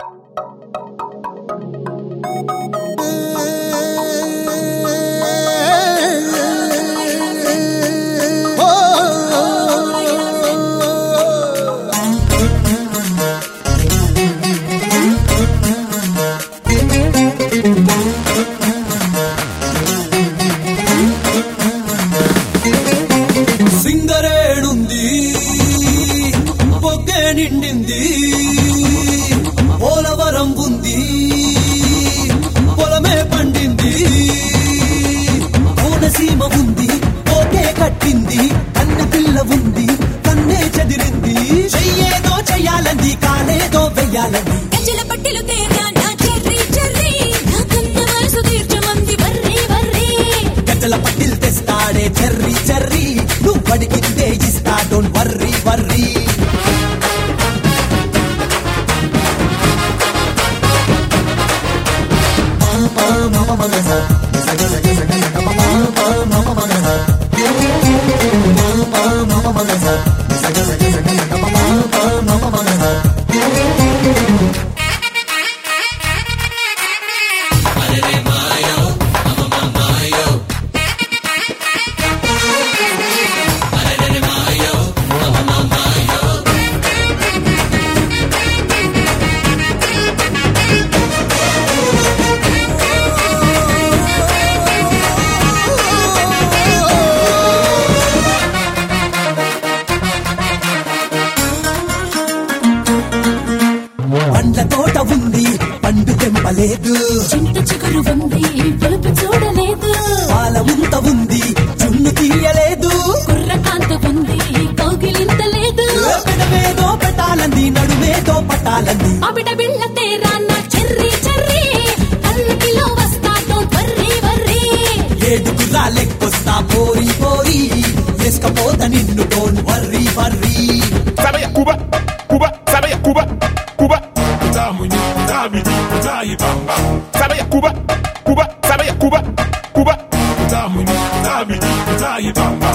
సింగరేణుంది పొగ్గే నిండింది పోలవరం ఉంది పొలమే పండింది కోనసీమ ఉంది పోతే కట్టింది కన్న పిల్ల ఉంది కన్నే చెదిరింది చెయ్యేదో చెయ్యాలంది కాలేదో వెయ్యాలంది గజ్జల పట్టిలు తేరా నా చెర్రీ చెర్రీ నా కన్న వయసు తీర్చమంది వర్రే వర్రే గజల పట్టిల్ తెస్తాడే చెర్రీ చెర్రీ నువ్వు పడికిందే ఇస్తా డోంట్ వర్రీ వర్రీ పండ్ల తోట ఉంది పండు తెంపలేదు చింత చిగురు ఉంది పులుపు చూడలేదు పాల ముంత ఉంది చున్ను తీయలేదు కుర్ర కాంత ఉంది కౌగిలింత లేదు పెదవేదో పెట్టాలంది నడుమేదో పట్టాలంది అబిడ బిళ్ళ తేరా నా చెర్రీ చెర్రీ పల్లకిలో వస్తా డోంట్ వర్రీ వర్రీ ఏడుగురా లెక్కొస్తా పోరి పోరి వేసుకపోత నిన్ను don't worry worry Sabe ya Cuba, Cuba, sabe ya Cuba, Cuba. Tamuni, tamidi, tayi bamba. Sabe ya Cuba, Cuba, sabe ya Cuba, Cuba. Tamuni, tamidi, tayi bamba.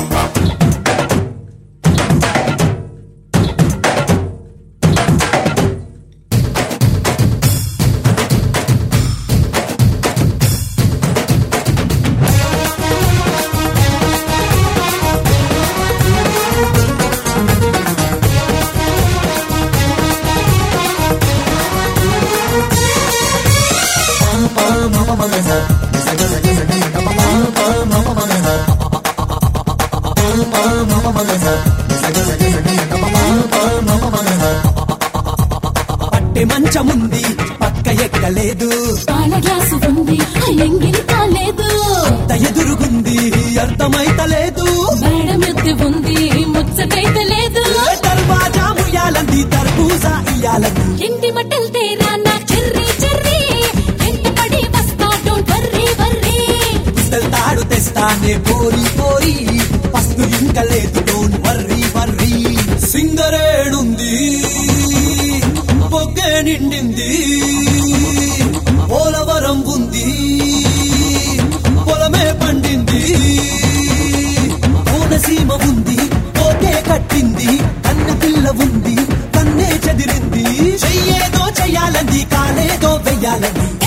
పట్టె మంచముంది పక్క ఎక్కలేదు పాల గ్లాసు ఉంది ఎంగిలి కాలేదు అంత ఎదురుగుంది అర్థమైతలేదు మేడం ఎత్తి ఉంది ముచ్చటైతే లేదు దర్వాజా ముయ్యాలంది తర్బూజా ఇయ్యాలంది ఇంటి మట్టలు తేరా నా చెర్రీ చెర్రీ ఎంట పడి వస్తా డోంట్ వర్రీ వర్రీ తాడు తెస్తానే పోరి పోరి పస్తు ఇంకా లేదు డోన్ వర్రీ వర్రీ సింగరేణుంది పొగ్గే నిండింది పోలవరం ఉంది పొలమే పండింది కోనసీమ ఉంది పోతే కట్టింది కన్న పిల్ల ఉంది కన్నే చెదిరింది చెయ్యేదో చెయ్యాలంది కాలేదో వెయ్యాలంది